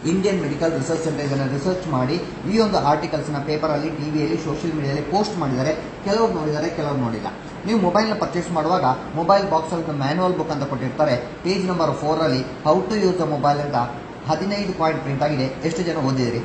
Indian medical research centre ಇದನ್ನು research ಮಾಡಿ ಈ ಒಂದು ಆರ್ಟಿಕಲ್ಸ್ನ ಪೇಪರಲ್ಲಿ ಟಿವಿಯಲ್ಲಿ ಸೋಷಿಯಲ್ ಮೀಡಿಯಾದಲ್ಲಿ ಪೋಸ್ಟ್ ಮಾಡಿದ್ದಾರೆ ಕೆಲವರು ನೋಡಿದ್ದಾರೆ ಕೆಲವರು ನೋಡಿಲ್ಲ ನೀವು ಮೊಬೈಲ್ನ ಪರ್ಚೇಸ್ ಮಾಡುವಾಗ ಮೊಬೈಲ್ ಬಾಕ್ಸಲ್ಲಿ ಮ್ಯಾನುವಲ್ ಬುಕ್ ಅಂತ ಕೊಟ್ಟಿರ್ತಾರೆ ಪೇಜ್ ನಂಬರ್ ಫೋರಲ್ಲಿ how to use the mobile ಅಂತ ಹದಿನೈದು ಪಾಯಿಂಟ್ ಪ್ರಿಂಟ್ ಆಗಿದೆ ಎಷ್ಟು ಜನ ಓದಿದಿರಿ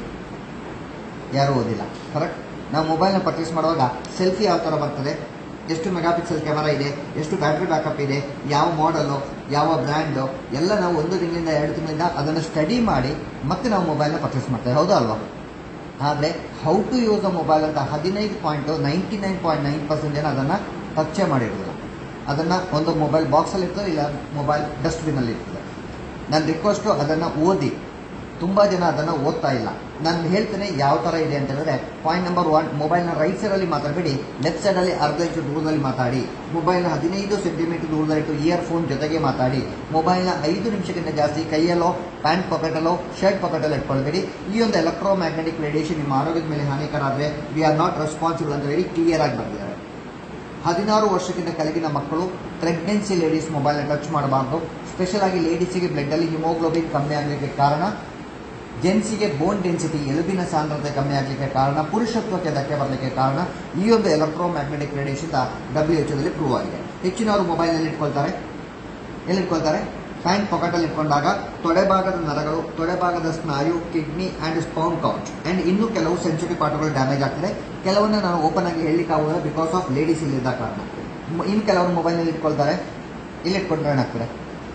ಯಾರೂ ಓದಿಲ್ಲ ಕರೆಕ್ಟ್ ನಾವು ಮೊಬೈಲ್ನ ಪರ್ಚೇಸ್ ಮಾಡುವಾಗ ಸೆಲ್ಫಿ ಯಾವ ಥರ ಬರ್ತದೆ ಎಷ್ಟು ಮೆಗಾಪಿಕ್ಸೆಲ್ ಕ್ಯಾಮರಾ ಇದೆ ಎಷ್ಟು ಬ್ಯಾಟ್ರಿ ಬ್ಯಾಕಪ್ ಇದೆ ಯಾವ ಮಾಡಲು ಯಾವ ಬ್ರ್ಯಾಂಡು ಎಲ್ಲ ನಾವು ಒಂದು ತಿಂಗಳಿಂದ ಎರಡು ತಿಂಗಳಿಂದ ಅದನ್ನು ಸ್ಟಡಿ ಮಾಡಿ ಮತ್ತೆ ನಾವು ಮೊಬೈಲ್ನ ಪರ್ಚೇಸ್ ಮಾಡ್ತೇವೆ ಹೌದಾ ಅಲ್ವಾ ಆದರೆ how to use a mobile ಅಂತ ಹದಿನೈದು point ninety nine point nine percent ಜನ ಅದನ್ನು ಟಚ್ಚೇ ಮಾಡಿರೋದಿಲ್ಲ ಅದನ್ನು ಒಂದು ಮೊಬೈಲ್ ಬಾಕ್ಸಲ್ಲಿ ಇರ್ತದೆ ಇಲ್ಲ ಮೊಬೈಲ್ ಡಸ್ಟ್ಬಿನಲ್ಲಿ ಇರ್ತದೆ ನನ್ನ ರಿಕ್ವೆಸ್ಟು ಅದನ್ನು ಓದಿ ತುಂಬ ಜನ ಅದನ್ನು ಓದ್ತಾ ಇಲ್ಲ ನಾನು ಹೇಳ್ತೇನೆ ಯಾವ ಥರ ಇದೆ ಅಂತ ಹೇಳಿದ್ರೆ ಪಾಯಿಂಟ್ ನಂಬರ್ ಒನ್ ಮೊಬೈಲ್ನ ರೈಟ್ ಸೈಡಲ್ಲಿ ಮಾತಾಡಬೇಡಿ ಲೆಫ್ಟ್ ಸೈಡಲ್ಲಿ ಅರ್ಧ ಇಂಚು ದೂರದಲ್ಲಿ ಮಾತಾಡಿ ಮೊಬೈಲ್ನ ಹದಿನೈದು ಸೆಂಟಿಮೀಟರ್ ದೂರದಲ್ಲಿಟ್ಟು ಇಯರ್ ಫೋನ್ ಜೊತೆಗೆ ಮಾತಾಡಿ ಮೊಬೈಲ್ನ ಐದು ನಿಮಿಷಕ್ಕಿಂತ ಜಾಸ್ತಿ ಕೈಯಲ್ಲೋ ಪ್ಯಾಂಟ್ ಪಾಕೆಟಲ್ಲೋ ಶರ್ಟ್ ಪಾಕೆಟಲ್ಲೋ ಇಟ್ಕೊಳ್ಬೇಡಿ ಈ ಒಂದು ಎಲೆಕ್ಟ್ರೋ ಮ್ಯಾಗ್ನೆಟಿಕ್ ರೇಡಿಯೇಷನ್ ನಿಮ್ಮ ಆರೋಗ್ಯದ ಮೇಲೆ ಹಾನಿಕರ ಆದರೆ ವಿ ಆರ್ ನಾಟ್ ರೆಸ್ಪಾನ್ಸಿಬಲ್ ಅಂತ ಹೇಳಿ ಕ್ಲಿಯರ್ ಆಗಿ ಬರ್ತಿದ್ದಾರೆ ಹದಿನಾರು ವರ್ಷಕ್ಕಿಂತ ಕೆಳಗಿನ ಮಕ್ಕಳು ಪ್ರೆಗ್ನೆನ್ಸಿ ಲೇಡೀಸ್ ಮೊಬೈಲ್ನ ಟಚ್ ಮಾಡಬಾರ್ದು ಸ್ಪೆಷಲ್ ಆಗಿ ಲೇಡೀಸಿಗೆ ಬ್ಲಡ್ಡಲ್ಲಿ ಹಿಮೋಗ್ಲೋಬಿನ್ ಕಮ್ಮಿ ಆಗಲಿಕ್ಕೆ ಕಾರಣ ಜೆನ್ಸಿಗೆ ಬೋನ್ ಡೆನ್ಸಿಟಿ ಎಲುಬಿನ ಸಾಂದ್ರತೆ ಕಮ್ಮಿ ಆಗಲಿಕ್ಕೆ ಕಾರಣ ಪುರುಷತ್ವಕ್ಕೆ ಧಕ್ಕೆ ಬರಲಿಕ್ಕೆ ಕಾರಣ ಈ ಒಂದು ಎಲೆಕ್ಟ್ರೋ ಮ್ಯಾಗ್ನೆಟಿಕ್ ರೇಡಿಯೇಷನ್ ಡಬ್ಲ್ಯೂ ಎಚ್ಒದಲ್ಲಿ ಪ್ರೂವ್ ಆಗಿದೆ ಹೆಚ್ಚಿನವರು ಮೊಬೈಲ್ನಲ್ಲಿ ಇಟ್ಕೊಳ್ತಾರೆ ಎಲ್ಲಿ ಇಟ್ಕೊಳ್ತಾರೆ ಪ್ಯಾಂಟ್ ಪಾಕೆಟಲ್ಲಿ ಇಟ್ಕೊಂಡಾಗ ತೊಡೆಭಾಗದ ನರಗಳು ತೊಡೆಭಾಗದ ಸ್ನಾಯು ಕಿಡ್ನಿ ಆ್ಯಂಡ್ ಸ್ಪೌನ್ ಕೌಚ್ ಆ್ಯಂಡ್ ಇನ್ನೂ ಕೆಲವು ಸೆನ್ಸಿಟಿವ್ ಪಾರ್ಟ್ಗಳು ಡ್ಯಾಮೇಜ್ ಆಗ್ತದೆ ಕೆಲವನ್ನ ನಾನು ಓಪನ್ ಆಗಿ ಹೇಳಲಿಕ್ಕಾಗೋದಿಲ್ಲ ಬಿಕಾಸ್ ಆಫ್ ಲೇಡೀಸ್ ಇಲ್ಲಿದ್ದ ಕಾರಣ ಮ್- ಇನ್ನು ಕೆಲವರು ಮೊಬೈಲ್ನಲ್ಲಿ ಇಟ್ಕೊಳ್ತಾರೆ ಇಲ್ಲಿ ಇಟ್ಕೊಂಡ್ರೆ ಏನಾಗ್ತದೆ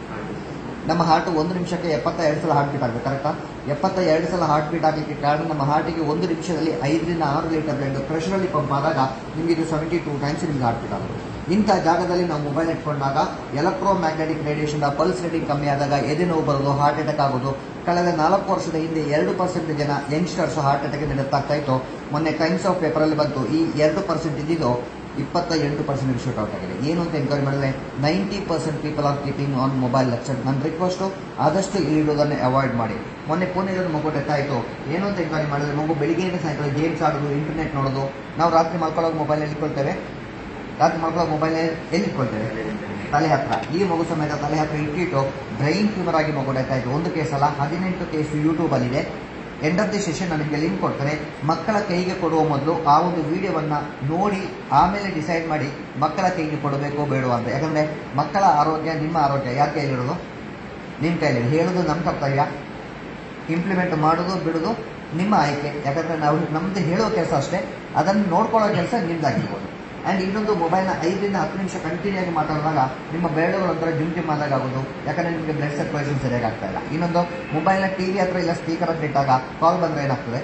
ನಮ್ಮ ಹಾರ್ಟ್ ಒಂದು ನಿಮಿಷಕ್ಕೆ ಎಪ್ಪತ್ತ ಎರಡು ಸಲ ಹಾರ್ಟ್ ಬೀಟ್ ಆಗಬೇಕು ಕರೆಕ್ಟಾ ಎಪ್ಪತ್ತ ಎರಡು ಸಲ ಹಾರ್ಟ್ ಬೀಟ್ ಆಗಲಿಕ್ಕೆ ಕಾರಣ ನಮ್ಮ ಹಾರ್ಟಿಗೆ ಒಂದು ನಿಮಿಷದಲ್ಲಿ ಐದರಿಂದ ಆರು ಲೀಟರ್ ಬ್ಲಡ್ ಪ್ರೆಷರಲ್ಲಿ ಪಂಪ್ ಆದಾಗ ನಿಮಗೆ ಇದು ಸೆವೆಂಟಿ ಟೂ ಟೈಮ್ಸ್ ನಿಮ್ಗೆ ಹಾರ್ಟ್ ಬೀಟ್ ಆಗುತ್ತೆ ಇಂಥ ಜಾಗದಲ್ಲಿ ನಾವು ಮೊಬೈಲ್ ಇಟ್ಕೊಂಡಾಗ electromagnetic radiation pulse rating ಕಮ್ಮಿ ಆದಾಗ ಎದೆ ನೋವು ಬರೋದು ಹಾರ್ಟ್ ಅಟ್ಯಾಕ್ ಆಗೋದು ಕಳೆದ ನಾಲ್ಕು ವರ್ಷದ ಹಿಂದೆ ಎರಡು ಪರ್ಸೆಂಟ್ ಜನ ಯಂಗ್ಸ್ಟರ್ಸ್ ಹಾರ್ಟ್ ಅಟ್ಯಾಕ್ ಆಗ್ತಾ ಇತ್ತು ಮೊನ್ನೆ ಟೈಮ್ಸ್ ಆಫ್ ಪೇಪರಲ್ಲಿ ಬಂತು ಈ ಎರಡು ಪರ್ಸೆಂಟ್ ಇದ್ದಿದ್ದು ಇಪ್ಪತ್ತ ಎಂಟು ಪರ್ಸೆಂಟ್ ಶೂಟ್ ಔಟ್ ಆಗಿದೆ ಏನು ಅಂತ ಎನ್ಕ್ವೈರಿ ಮಾಡಿದ್ರೆ ninety percent people are keeping on mobile lecture ನನ್ನ ರಿಕ್ವೆಸ್ಟು ಆದಷ್ಟು ಇಲ್ಲಿಡೋದನ್ನೇ ಅವಾಯ್ಡ್ ಮಾಡಿ ಮೊನ್ನೆ ಪುಣೆಯಲ್ಲಿ ಮಗು ಡೆತ್ ಆಯಿತು ಏನು ಅಂತ ಎನ್ಕ್ವೈರಿ ಮಾಡಿದ್ರೆ ಮಗು ಬೆಳಿಗ್ಗೆಯಿಂದ ಸಾಯಂಕಾಲ ಗೇಮ್ಸ್ ಆಡೋದು ಇಂಟರ್ನೆಟ್ ನೋಡೋದು ನಾವು ರಾತ್ರಿ ಮಲ್ಕೊಳ್ಳೋಕೆ ಮೊಬೈಲ್ ಇಟ್ಕೊಳ್ತೇವೆ ರಾತ್ರಿ ಮಲ್ಕೊಳ್ಳೋ ಮೊಬೈಲ್ ಎಲ್ಲಿ ಇಟ್ಕೊಳ್ತೇವೆ ತಲೆ ಹತ್ರ ಈ ಮಗು ಸಮೇತ ತಲೆ ಹತ್ರ ಇಟ್ಟಿಟ್ಟು ಬ್ರೈನ್ ಟ್ಯೂಮರ್ ಆಗಿ ಮಗು ಡೆತ್ ಆಯಿತು ಒಂದು ಕೇಸ್ ಅಲ್ಲ ಹದಿನೆಂಟು ಕೇಸ್ ಯೂಟ್ಯೂಬಲ್ಲಿದೆ ಎಂಡ್ ಆಫ್ ದಿ ಸೆಷನ್ ನಾನು ನಿಮಗೆ ಲಿಂಕ್ ಕೊಡ್ತೇನೆ ಮಕ್ಕಳ ಕೈಗೆ ಕೊಡುವ ಮೊದಲು ಆ ಒಂದು ವಿಡಿಯೋವನ್ನು ನೋಡಿ ಆಮೇಲೆ ಡಿಸೈಡ್ ಮಾಡಿ ಮಕ್ಕಳ ಕೈಗೆ ಕೊಡಬೇಕೋ ಬೇಡೋ ಅಂತ ಯಾಕಂದರೆ ಮಕ್ಕಳ ಆರೋಗ್ಯ ನಿಮ್ಮ ಆರೋಗ್ಯ ಯಾರ ಕೈಲಿರೋದು ನಿಮ್ಮ ಕೈಲಿ ಹೇಳೋದು ನಮ್ಮ ಕರ್ತವ್ಯ ಇಂಪ್ಲಿಮೆಂಟ್ ಮಾಡೋದು ಬಿಡೋದು ನಿಮ್ಮ ಆಯ್ಕೆ ಯಾಕಂದರೆ ನಾವು ನಮ್ಮದು ಹೇಳೋ ಕೆಲಸ ಅಷ್ಟೇ ಅದನ್ನು ನೋಡ್ಕೊಳ್ಳೋ ಕೆಲಸ ನಿಮ್ದಾಗಿರ್ಬೋದು ಆ್ಯಂಡ್ ಇನ್ನೊಂದು ಮೊಬೈಲ್ನ ಐದರಿಂದ ಹತ್ತು ನಿಮಿಷ ಕಂಟಿನ್ಯೂ ಆಗಿ ಮಾತಾಡಿದಾಗ ನಿಮ್ಮ ಬೆರಳುಗಳು ಒಂಥರ ಜುಮ್ ಜುಮ್ ಆದಾಗ ಆಗೋದು ಯಾಕಂದರೆ ನಿಮಗೆ ಬ್ಲಡ್ ಸರ್ಕ್ಯುಲೇಷನ್ ಸರಿಯಾಗಿ ಆಗ್ತಾ ಇಲ್ಲ ಇನ್ನೊಂದು ಮೊಬೈಲ್ನ ಟಿ ವಿ ಹತ್ರ ಇಲ್ಲ ಸ್ಪೀಕರ್ ಹತ್ರ ಇಟ್ಟಾಗ ಕಾಲ್ ಬಂದರೆ ಏನಾಗ್ತದೆ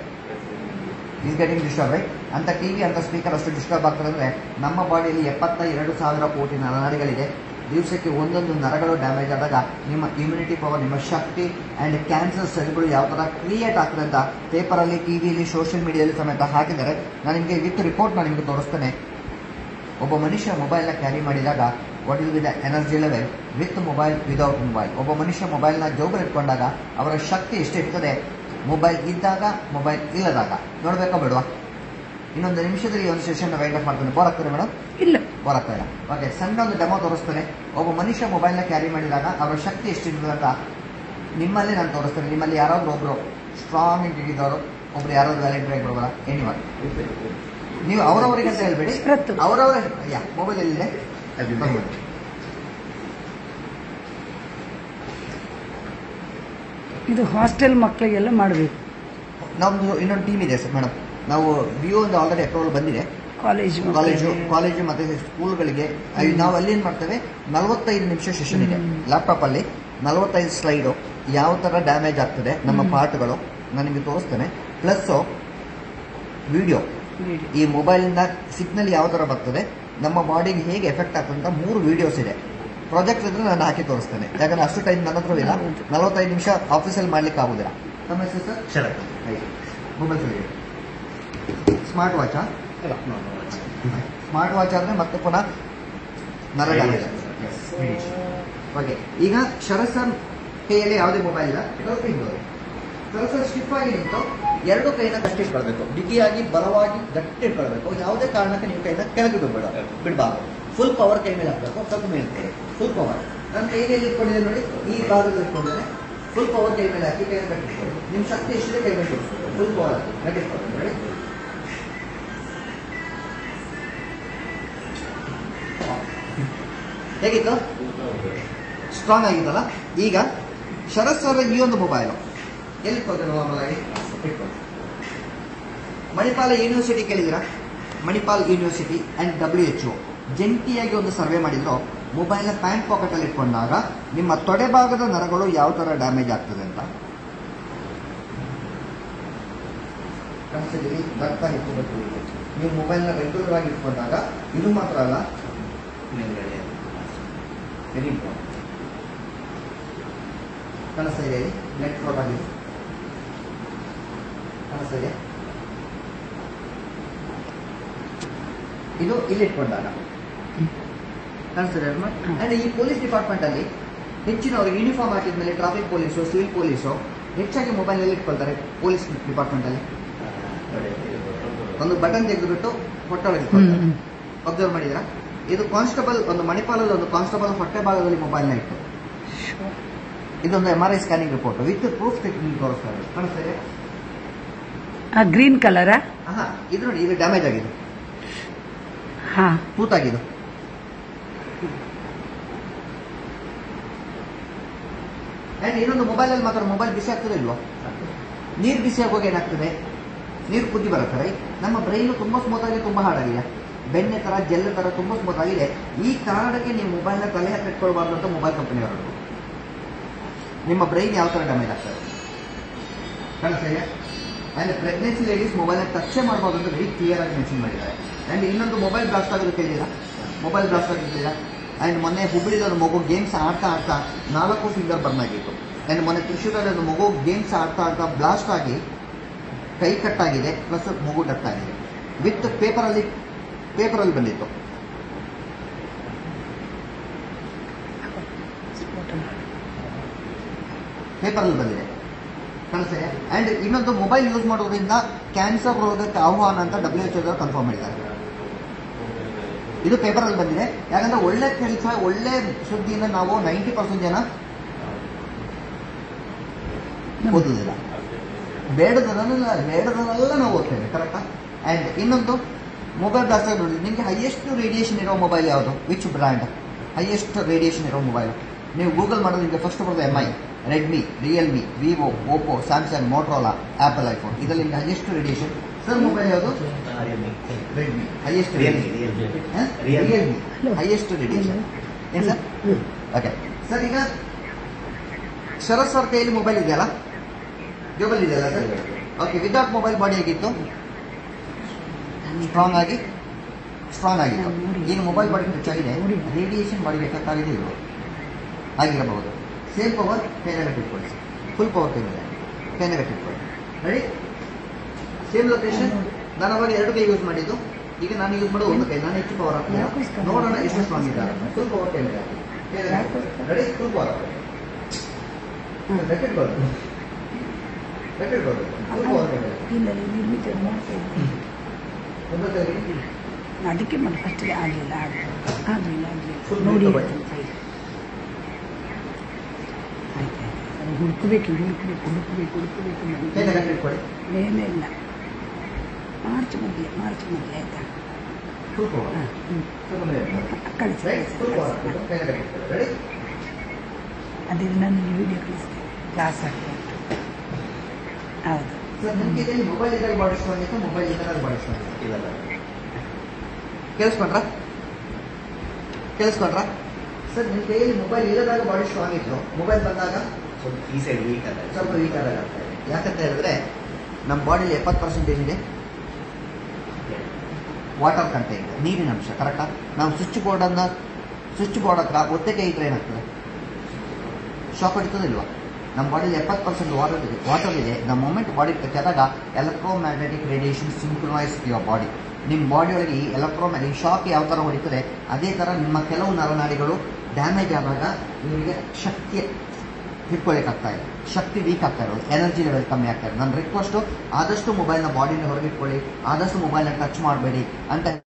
ಈಸ್ ಗೆಟಿಂಗ್ ಡಿಸ್ಟರ್ಬ್ ರೈಟ್ ಅಂತ ಟಿ ವಿ ಅಂತ ಸ್ಪೀಕರ್ ಅಷ್ಟು ಡಿಸ್ಟರ್ಬ್ ಆಗ್ತದೆ ಅಂದರೆ ನಮ್ಮ ಬಾಡಿಯಲ್ಲಿ ಎಪ್ಪತ್ತ ಎರಡು ಸಾವಿರ ಕೋಟಿ ನರನಾಡಿಗಳಿದೆ ದಿವಸಕ್ಕೆ ಒಂದೊಂದು ನರಗಳು ಡ್ಯಾಮೇಜ್ ಆದಾಗ ನಿಮ್ಮ ಇಮ್ಯುನಿಟಿ ಪವರ್ ನಿಮ್ಮ ಶಕ್ತಿ ಆ್ಯಂಡ್ ಕ್ಯಾನ್ಸರ್ ಸೆಲ್ಗಳು ಯಾವ ಥರ ಕ್ರಿಯೇಟ್ ಆಗ್ತದೆ ಅಂತ ಪೇಪರಲ್ಲಿ ಟಿ ವಿಯಲ್ಲಿ ಸೋಷಿಯಲ್ ಮೀಡಿಯಾದಲ್ಲಿ ಸಮೇತ ಹಾಕಿದ್ದಾರೆ ನಾನು ನಿಮಗೆ ವಿತ್ ರಿಪೋರ್ಟ್ ನಾನು ನಿಮಗೆ ತೋರಿಸ್ತೇನೆ ಒಬ್ಬ ಮನುಷ್ಯ ಮೊಬೈಲ್ನ ಕ್ಯಾರಿ ಮಾಡಿದಾಗ what is with energy level with mobile without mobile ಒಬ್ಬ ಮನುಷ್ಯ ಮೊಬೈಲ್ನ ಜೋಬಲ್ಲಿ ಇಟ್ಕೊಂಡಾಗ ಅವರ ಶಕ್ತಿ ಎಷ್ಟಿರ್ತದೆ ಮೊಬೈಲ್ ಇದ್ದಾಗ ಮೊಬೈಲ್ ಇಲ್ಲದಾಗ ನೋಡಬೇಕಾ ಬೇಡವಾ ಇನ್ನೊಂದು ನಿಮಿಷದಲ್ಲಿ ಈ ಒಂದು ಸೆಷನ್ ವೈಂಡ್ ಅಪ್ ಮಾಡ್ತೀನಿ ಬೋರ್ ಆಗ್ತದೆ ಮೇಡಮ್ ಇಲ್ಲ ಬೋರ್ ಆಗ್ತಾ ಇಲ್ಲ ಓಕೆ ಸಣ್ಣ ಒಂದು ಡೆಮೋ ತೋರಿಸ್ತೇನೆ ಒಬ್ಬ ಮನುಷ್ಯ ಮೊಬೈಲ್ನ ಕ್ಯಾರಿ ಮಾಡಿದಾಗ ಅವರ ಶಕ್ತಿ ಎಷ್ಟಿರ್ತದೆ ಅಂತ ನಿಮ್ಮಲ್ಲಿ ನಾನು ತೋರಿಸ್ತೇನೆ ನಿಮ್ಮಲ್ಲಿ ಯಾರಾದ್ರೂ ಒಬ್ರು ಸ್ಟ್ರಾಂಗ್ ಇಟ್ಟಿದ್ದವರು ಒಬ್ರು ಯಾರಾದ್ರೂ ವ್ಯಾಲೆಂಟ್ ಬ್ರೇಕ್ ಬರೋಲ್ಲ ಎನಿವನ್ ನೀವು ಅವರವರಿಗೆ ಅಂತ ಹೇಳ್ಬೇಡಿ ಸ್ಪ್ರತ್ತು. ಅವರವರೇ ಯಾ ಮೊಬೈಲ್ ಎಲ್ಲಿದೆ ಇದು ಹಾಸ್ಟೆಲ್ ಮಕ್ಕಳಿಗೆಲ್ಲ ಮಾಡಬೇಕು ನಮ್ದು ಇನ್ನೊಂದು ಟೀಮ್ ಇದೆ ಸರ್ ಮೇಡಮ್ ನಾವು ವಿವೋ ಒಂದು ಆಲ್ರೆಡಿ ಅಪ್ರೂವಲ್ ಬಂದಿದೆ ಕಾಲೇಜ್ ಕಾಲೇಜು ಮಕ್ಕಳಿಗೆ ಕಾಲೇಜು ಮತ್ತೆ ಸ್ಕೂಲ್ಗಳಿಗೆ ಅಯ್ಯೋ, ನಾವು ಅಲ್ಲಿ ಏನು ಮಾಡ್ತೇವೆ ನಲವತ್ತೈದು ನಿಮಿಷ ಸೆಷನ್ ಇದೆ ಹ್ಮ್. ಲ್ಯಾಪ್ಟಾಪ್ ಅಲ್ಲಿ ನಲವತ್ತೈದು ಸ್ಲೈಡು ಯಾವ ಥರ ಡ್ಯಾಮೇಜ್ ಆಗ್ತದೆ ನಮ್ಮ ಹ್ಮ್. ಪಾರ್ಟ್ಗಳು ನಾನು ನಿಮಗೆ ತೋರಿಸ್ತೇನೆ ಪ್ಲಸ್ಸು ವಿಡಿಯೋ ವಿಡಿಯೋ. ಈ ಮೊಬೈಲಿಂದ ಸಿಗ್ನಲ್ ಯಾವ ಥರ ಬರ್ತದೆ ನಮ್ಮ ಬಾಡಿಗೆ ಹೇಗೆ ಎಫೆಕ್ಟ್ ಆಗ್ತದೆ ಅಂತ ಮೂರು ವಿಡಿಯೋಸ್ ಇದೆ ಪ್ರಾಜೆಕ್ಟ್ ಇದ್ರೆ ನಾನು ಹಾಕಿ ತೋರಿಸ್ತೇನೆ ಯಾಕಂದ್ರೆ ಅಷ್ಟು ಟೈಮ್ ನನ್ನ ಹತ್ರ ಇಲ್ಲ ಹೌದು. ನಲವತ್ತೈದು ನಿಮಿಷ ಆಫೀಸಲ್ಲಿ ಮಾಡ್ಲಿಕ್ಕೆ ಆಗುದಿಲ್ಲ ನಮ್ಮ ಹೆಸರು ಸರ್ ಶರತ್ ಆಯ್ತು ಮೊಬೈಲ್ ಸರಿ ಸ್ಮಾರ್ಟ್ ವಾಚಾ ಸ್ಮಾರ್ಟ್ ವಾಚ್ ಆದರೆ ಮತ್ತೆ ಪುನಃ ನರ ಡ್ಯಾಮೇಜ್ ಓಕೆ ಈಗ ಶರತ್ ಸರ್ ಕೈಯಲ್ಲಿ ಯಾವುದೇ ಮೊಬೈಲ್ ಇಲ್ಲ ಸ್ವಲ್ಪ ಹಿಂದೋಗಿ ಶರತ್ ಸರ್ ಸ್ಟಿಫ್ ಆಗಿ ನಿಂತು ಎರಡು ಕೈನ ಗಟ್ಟಿ ಇಟ್ಕೊಳ್ಬೇಕು ಬಿಗಿಯಾಗಿ ಬಲವಾಗಿ ಗಟ್ಟಿ ಇಟ್ಕೊಳ್ಬೇಕು ಯಾವುದೇ ಕಾರಣಕ್ಕೆ ನೀವು ಕೈನ ಕೆಳಗೆ ಬಿಡಬೇಡ ಬಿಡಬಾರ್ದು ಫುಲ್ ಪವರ್ ಕೈ ಮೇಲೆ ಹಾಕಬೇಕು ಸ್ವಲ್ಪ ಮೇಲೆ ಫುಲ್ ಪವರ್ ನನ್ನ ಕೈಯಲ್ಲಿ ಇಟ್ಕೊಂಡಿದ್ದೇನೆ ನೋಡಿ ಈ ಭಾಗದಲ್ಲಿ ಇಟ್ಕೊಂಡಿದ್ದೇನೆ ಫುಲ್ ಪವರ್ ಕೈ ಮೇಲೆ ಹಾಕಿ ಕೈ ಕಟ್ಟಿಟ್ಕೊಳ್ಳಿ ನಿಮ್ಮ ಶಕ್ತಿ ಎಷ್ಟಿದೆ ಕೈ ಮೇಲೆ ಫುಲ್ ಪವರ್ ಹಾಕಿ ಕಟ್ಟಿಟ್ಕೊಳ್ಳಿ ರೆಡಿ ಹೇಗಿತ್ತು ಸ್ಟ್ರಾಂಗ್ ಆಗಿತ್ತಲ್ಲ ಈಗ ಶರತ್ ಸರ್ ಈ ಒಂದು ಮೊಬೈಲು ಎಲ್ಲಿ ಕೊಡ್ತೇನೆ ನಾರ್ಮಲ್ ಆಗಿ ಇಟ್ಕೊಳ್ಳಿ ಮಣಿಪಾಲ ಯೂನಿವರ್ಸಿಟಿ ಕೇಳಿದಿರಾ Manipal university and W H O ಜಂಟಿಯಾಗಿ ಒಂದು ಸರ್ವೆ ಮಾಡಿದ್ರು ಮೊಬೈಲ್ನ ಪ್ಯಾಂಟ್ ಪಾಕೆಟಲ್ಲಿ ಇಟ್ಕೊಂಡಾಗ ನಿಮ್ಮ ತೊಡೆ ಭಾಗದ ನರಗಳು ಯಾವ ಥರ ಡ್ಯಾಮೇಜ್ ಆಗ್ತದೆ ಅಂತ ಕನಸಲ್ಲಿ ಬರ್ತಾ ಇಟ್ಕೊಬೇಕು ನೀವು ಮೊಬೈಲ್ನ ರೆಗ್ಯುಲರ್ ಆಗಿ ಇಟ್ಕೊಂಡಾಗ ಇದು ಮಾತ್ರ ಅಲ್ಲ ವೆರಿ ಇಂಪಾರ್ಟೆಂಟ್ ಕಾಣಿಸ್ತಾ ಇದೆ ನೆಟ್ ಫ್ರಾಡ್ ಆಗಿದೆ ಕಾಣಿಸ್ತಾ ಇದೆ ಇದು ಇಲ್ಲಿ ಇಟ್ಕೊಂಡಾಗ ಕಾಣಿಸ್ತಿದೆ ಅಂಡ್ ಈ ಪೊಲೀಸ್ ಡಿಪಾರ್ಟ್ಮೆಂಟ್ ಅಲ್ಲಿ ಹೆಚ್ಚಿನವರು ಯೂನಿಫಾರ್ಮ್ ಹಾಕಿದ್ಮೇಲೆ ಟ್ರಾಫಿಕ್ ಪೊಲೀಸು ಸಿವಿಲ್ ಪೊಲೀಸು ಹೆಚ್ಚಾಗಿ ಮೊಬೈಲ್ ಎಲ್ಲಿ ಇಟ್ಕೊಳ್ತಾರೆ ಪೊಲೀಸ್ ಡಿಪಾರ್ಟ್ಮೆಂಟ್ ಅಲ್ಲಿ ಒಂದು ಬಟನ್ ತೆಗೆದುಬಿಟ್ಟು ಹೊಟ್ಟೆ ಇಟ್ಕೊಳ್ತಾರೆ ಅಬ್ಸರ್ವ್ ಮಾಡಿದ್ರಾ ಇದು ಕಾನ್ಸ್ಟೇಬಲ್ ಒಂದು ಮಣಿಪಾಲಲ್ಲಿ ಒಂದು ಕಾನ್ಸ್ಟೇಬಲ್ ಹೊಟ್ಟೆ ಭಾಗದಲ್ಲಿ ಮೊಬೈಲ್ನ ಇಟ್ಟು ಇದೊಂದು M R I scanning report with proof technique ತೋರಿಸ್ತಾ ಇದೆ ಕಾಣಿಸ್ತಾ ಇದೆ ಆ ಗ್ರೀನ್ ಕಲರಾ ಹಾ ಇದು ನೋಡಿ ಇದು ಡ್ಯಾಮೇಜ್ ಆಗಿದೆ ಹಾ ತೂತಾಗಿದೆ ಅಂಡ್ ಇನ್ನೊಂದು ಮೊಬೈಲಲ್ಲಿ ಮಾತ್ರ ಮೊಬೈಲ್ ಬಿಸಿ ಆಗ್ತದೆ ಇಲ್ವಾ ನೀರು ಬಿಸಿ ಆಗುವಾಗ ಏನಾಗ್ತದೆ ನೀರು ಕುದ್ದಿ ಬರುತ್ತೆ ರೈಟ್ ನಮ್ಮ ಬ್ರೈನು ತುಂಬ ಸ್ಮೂತ್ ಆಗಿ ತುಂಬ ಹಾಳಾಗಿದೆ ಬೆಣ್ಣೆ ತರ ಜೆಲ್ ತರ ತುಂಬ ಸ್ಮೂತ್ ಆಗಿದೆ ಈ ಕಾರಣಕ್ಕೆ ನೀವು ಮೊಬೈಲ್ನ ತಲೆ ಹತ್ರ ಇಟ್ಕೊಳ್ಬಾರ್ದು ಅಂತ ಮೊಬೈಲ್ ಕಂಪನಿ ಹೊರಟು ನಿಮ್ಮ ಬ್ರೈನ್ ಯಾವ ಥರ ಡ್ಯಾಮೇಜ್ ಆಗ್ತದೆ ಕಾಣಿಸ್ತಾ ಇದೆ ಆ್ಯಂಡ್ ಪ್ರೆಗ್ನೆನ್ಸಿ ಲೇಡೀಸ್ ಮೊಬೈಲ್ನ ಟಚ್ ಮಾಡ್ಬೋದು ಅಂತ ವೆರಿ ಕ್ಲಿಯರ್ ಆಗಿ ಮೆನ್ಷನ್ ಮಾಡಿದ್ದಾರೆ ಆ್ಯಂಡ್ ಇನ್ನೊಂದು ಮೊಬೈಲ್ ಬ್ಲಾಸ್ಟ್ ಆಗೋದು ಕೇಳಿಲ್ಲ ಮೊಬೈಲ್ ಬ್ಲಾಸ್ಟ್ ಆಗಿದ್ದಿಲ್ಲ ಆ್ಯಂಡ್ ಮೊನ್ನೆ ಹುಬ್ಬಳ್ಳಿದ ಒಂದು ಮಗು ಗೇಮ್ಸ್ ಆಡ್ತಾ ಆಡ್ತಾ ನಾಲ್ಕು ಫಿಂಗರ್ ಬರ್ನ್ ಆಗಿತ್ತು ಆ್ಯಂಡ್ ಮೊನ್ನೆ ತ್ರಿಶೂರಲ್ಲಿ ಒಂದು ಮಗು ಗೇಮ್ಸ್ ಆಡ್ತಾ ಆಡ್ತಾ ಬ್ಲಾಸ್ಟ್ ಆಗಿ ಕೈ ಕಟ್ಟಾಗಿದೆ ಪ್ಲಸ್ ಮಗು ಡಟ್ ಆಗಿದೆ ವಿತ್ ಪೇಪರಲ್ಲಿ ಪೇಪರಲ್ಲಿ ಬಂದಿತ್ತು ಪೇಪರಲ್ಲಿ ಬಂದಿದೆ ಕಾಣಿಸ್ತಿದೆ ಆ್ಯಂಡ್ ಇನ್ನೊಂದು ಮೊಬೈಲ್ ಯೂಸ್ ಮಾಡೋದ್ರಿಂದ ಕ್ಯಾನ್ಸರ್ ರೋಗಕ್ಕೆ ಆಹ್ವಾನ ಅಂತ ಡಬ್ಲ್ಯೂ ಎಚ್ ಓದವರು ಕನ್ಫರ್ಮ್ ಮಾಡಿದ್ದಾರೆ ಇದು ಪೇಪರಲ್ಲಿ ಬಂದಿದೆ ಯಾಕಂದ್ರೆ ಒಳ್ಳೆ ಕೆಲಸ ಒಳ್ಳೆ ಸುದ್ದಿಯಿಂದ ನಾವು ನೈಂಟಿ ಪರ್ಸೆಂಟ್ ಜನ ಓದುದಿಲ್ಲ ಬೇಡದನ್ನೆಲ್ಲ ಬೇಡದನ್ನೆಲ್ಲ ನಾವು ಓದ್ತೇವೆ ಕರೆಕ್ಟಾ ಆ್ಯಂಡ್ ಇನ್ನೊಂದು ಮೊಬೈಲ್ ಬ್ಲಾಸ್ಟ್ ಆಗಿ ನೋಡಿ ನಿಮಗೆ ಹೈಯೆಸ್ಟ್ ರೇಡಿಯೇಷನ್ ಇರೋ ಮೊಬೈಲ್ ಯಾವುದು ವಿಚ್ ಬ್ರ್ಯಾಂಡ್ ಹೈಯೆಸ್ಟ್ ರೇಡಿಯೇಷನ್ ಇರೋ ಮೊಬೈಲ್ ನೀವು ಗೂಗಲ್ ಮಾಡೋದು ನಿಮಗೆ ಫಸ್ಟ್ ಬರೋದು M I Redmi Realme Vivo Oppo Samsung Motorola Apple iPhone ಇದರಲ್ಲಿ ನಿಮಗೆ ಹೈಯೆಸ್ಟ್ ರೇಡಿಯೇಷನ್ ಸರ್ ಮೊಬೈಲ್ ಯಾವುದು Redmi highest Realme, Realme. Realme. Realme highest radiation ಏನು ಸರ್ ಓಕೆ ಸರ್ ಈಗ ಶರತ್ ಸರ್ ಕೈಯಲ್ಲಿ ಮೊಬೈಲ್ ಇದೆಯಲ್ಲ ಜೋಬಲ್ ಇದೆಯಲ್ಲ sir okay without mobile body ಹೇಗಿತ್ತು ಸ್ಟ್ರಾಂಗ್ ಆಗಿ ಸ್ಟ್ರಾಂಗ್ ಆಗಿತ್ತು ಈಗ ಮೊಬೈಲ್ ಬಾಡಿ ಹೆಚ್ಚಾಗಿದೆ ರೇಡಿಯೇಷನ್ ಬಾಡಿಗೆ ಎಫೆಕ್ಟ್ ಆಗಿದೆ ಇಲ್ವ ಆಗಿರಬಹುದು ಸೇಮ್ ಪವರ್ ಕೈನಾಗ ಇಟ್ಕೊಳ್ಳಿ ಫುಲ್ ಪವರ್ ಕೈ ಮೇಲೆ ಕೈನಾಗ ಇಟ್ಕೊಳ್ಳಿ ರೆಡಿ ಸೇಮ್ ಲೊಕೇಶನ್ ನಾನು ಅವಾಗ ಎರಡು ಕೈ ಯೂಸ್ ಮಾಡಿದ್ದು ಈಗ ನಾನು ಯೂಸ್ ಮಾಡೋದು ಒಂದು ಕೈ ನಾನು ಹೆಚ್ಚು ಪವರ್ ಹಾಕ್ತೀನಿ ನೋಡೋಣ ಎಷ್ಟು ಸ್ಟ್ರಾಂಗ್ ಇದ್ದಾರೆ ಫುಲ್ ಪವರ್ ಕೈ ಮೇಲೆ ರೆಡಿ ಫುಲ್ ಪವರ್ ಬೆಟ್ಟಿಟ್ಕೊಳ್ಳಿ ಬೆಟ್ಟಿಟ್ಕೊಳ್ಳಿ ಫುಲ್ ಪವರ್ ಕೈ ಮೇಲೆ ಇಲ್ಲ ನಿರ್ಮಿತ ಮಾಡ್ತಾ ಇದ್ದೀನಿ ಒಂದು ಕೈಗೆ ಅದಕ್ಕೆ ಮತ್ತೆ ಫಸ್ಟ್ ಆಗಲಿಲ್ಲ ಆಗಲಿಲ್ಲ ಆಗಲಿಲ್ಲ Full ಆಗಲಿಲ್ಲ ನೋಡಿ makeup ಅಂತ ಹೇಳಿ. ಆಯ್ತು ಆಯ್ತು. ಅದು ಹುಡುಕಬೇಕು ಹುಡುಕಬೇಕು ಹುಡುಕಬೇಕು ಹುಡುಕಬೇಕು ಕೈನಾಗ ನನಗೆ ಇಟ್ಕೊಳ್ಳಿ ಮೇಲೆ ಇಲ್ಲ ಮಾರ್ಚ್ ಮೊದಲೇ ಮಾರ್ಚ್ ಮೊದಲೇ ಆಯ್ತಾ ಫುಲ್ ಪವರ್ ಹಾಂ ಹ್ಞೂ ಕಳಿಸಿ ರೈಟ್ ಫುಲ್ ಪವರ್ ಕಳಿಸಿ ಕೈನಾಗ ಇಟ್ಕೊಳ್ಳಿ ರೆಡಿ ಅದೇ ನನಗೆ ವಿಡಿಯೋ ಕಳಿಸ್ತೇನೆ ಕ್ಲಾಸ್ ಆಗ್ತಾ ಉಂಟು ಹೌದು ಸರ್ ನಿಮ್ಗೆ ಇದರಲ್ಲಿ ಮೊಬೈಲ್ ಇದ್ದಾಗ ಬಾಡಿ ಸ್ಟ್ರಾಂಗ್ ಇತ್ತು ಮೊಬೈಲ್ ಇದ್ದಾಗ ಬಾಡಿ ಸ್ಟ್ರಾಂಗ್ ಇತ್ತು ಇದಲ್ಲ ಕೇಳಿಸ್ಕೊಂಡ್ರ ಕೇಳಿಸ್ಕೊಂಡ್ರ ಸರ್ ನಿಮ್ಮ ಕೈಯಲ್ಲಿ ಮೊಬೈಲ್ ಇಲ್ಲದಾಗ ಬಾಡಿ ಸ್ಟ್ರಾಂಗ್ ಇತ್ತು ಮೊಬೈಲ್ ಬಂದಾಗ ಸ್ವಲ್ಪ ಈ ಸೈಡ್ ವೀಕ್ ಅಲ್ಲ ಸ್ವಲ್ಪ ವೀಕ್ ಆದಾಗ ಆಗ್ತಾ ಇದೆ ಯಾಕಂತ ಹೇಳಿದ್ರೆ ನಮ್ಮ ಬಾಡಿಲಿ ಎಪ್ಪತ್ತು ಪರ್ಸೆಂಟೇಜ್ ಇದೆ ವಾಟರ್ ಕಂಟೆಂಟ್ ನೀರಿನ ಅಂಶ ಕರೆಕ್ಟಾ ನಾವು ಸ್ವಿಚ್ ಬೋರ್ಡನ್ನು ಸ್ವಿಚ್ ಬೋರ್ಡ್ ಹತ್ರ ಒತ್ತೆ ಕೈ ಇಟ್ಟರೆ ಏನಾಗ್ತದೆ ಶಾಕ್ ಹೊಡಿತದಿಲ್ವಾ ನಮ್ಮ ಬಾಡಿಲಿ ಎಪ್ಪತ್ತು ಪರ್ಸೆಂಟ್ ವಾಟರ್ ಇದೆ ವಾಟರ್ ಇದೆ ದ ಮೊಮೆಂಟ್ ಬಾಡಿ ಟಚ್ ಆದಾಗ electromagnetic radiation synchronise your body ನಿಮ್ಮ ಬಾಡಿಯೊಳಗೆ ಈ ಎಲೆಕ್ಟ್ರೋಮ್ಯಾಗ್ನೆಟಿಕ್ ಶಾಕ್ ಯಾವ ಥರ ಹೊಡಿತದೆ ಅದೇ ಥರ ನಿಮ್ಮ ಕೆಲವು ನರನಾಡಿಗಳು ಡ್ಯಾಮೇಜ್ ಆದಾಗ ಇವರಿಗೆ ಶಕ್ತಿ ಹಿಡ್ಕೊಳ್ಳಿಕ್ಕಾಗ್ತಾ ಇದೆ ಶಕ್ತಿ ವೀಕ್ ಆಗ್ತಾ ಇರೋದು ಎನರ್ಜಿ ಲೆವೆಲ್ ಕಮ್ಮಿ ಆಗ್ತಾ ಇದೆ ನನ್ನ ರಿಕ್ವೆಸ್ಟು ಆದಷ್ಟು ಮೊಬೈಲ್ನ ಬಾಡಿನ ಹೊರಗಿಟ್ಕೊಳ್ಳಿ ಆದಷ್ಟು ಮೊಬೈಲ್ನ ಟಚ್ ಮಾಡಬೇಡಿ ಅಂತ